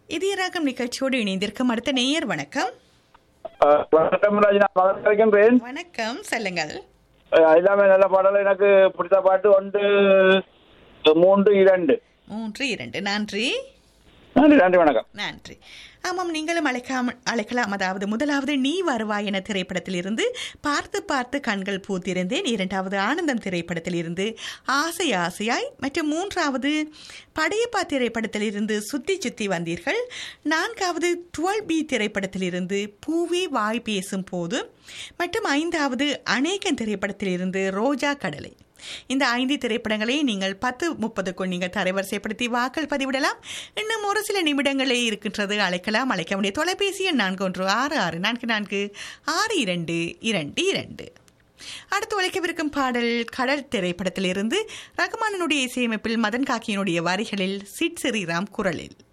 இதயராகம் நிகழ்ச்சியோடு இணைந்திருக்கும் அடுத்த நேயர் வணக்கம் அஹ் வணக்கம் ராஜ் நான் மகன் கிடைக்கின்றேன் வணக்கம் சொல்லுங்கள் அஹ் எல்லாமே நல்ல பாடல் எனக்கு பிடித்த பாட்டு ஒன்று மூன்று இரண்டு மூன்று இரண்டு நன்றி நன்றி நன்றி வணக்கம் நன்றி ஆமாம் நீங்களும் அழைக்காம அழைக்கலாம் அதாவது முதலாவது நீ வருவாய் என திரைப்படத்திலிருந்து பார்த்து பார்த்து கண்கள் பூத்திருந்தேன் இரண்டாவது ஆனந்தம் திரைப்படத்திலிருந்து ஆசை ஆசையாய் மற்றும் மூன்றாவது படையப்பா திரைப்படத்திலிருந்து சுத்தி சுத்தி வந்தீர்கள் நான்காவது டுவெல் பி திரைப்படத்திலிருந்து பூவே வாய் பேசும் போது மற்றும் ஐந்தாவது அநேகன் திரைப்படத்திலிருந்து ரோஜா கடலை இந்த ஐந்து திரைப்படங்களை நீங்கள் பத்து முப்பதுக்குள் நீங்கள் தரவரிசைப்படுத்தி வாக்கள் பதிவிடலாம் இன்னும் ஒரு சில நிமிடங்களே இருக்கின்றது அழைக்கலாம் அழைக்க வேண்டிய தொலைபேசி எண் நான்கு ஒன்று ஆறு ஆறு நான்கு நான்கு ஆறு இரண்டு இரண்டு இரண்டு அடுத்து உழைக்கவிருக்கும் பாடல் கடல் திரைப்படத்திலிருந்து ரகுமானனுடைய இசையமைப்பில் மதன் காக்கியனுடைய வரிகளில் சிட் ஸ்ரீராம் குரலில்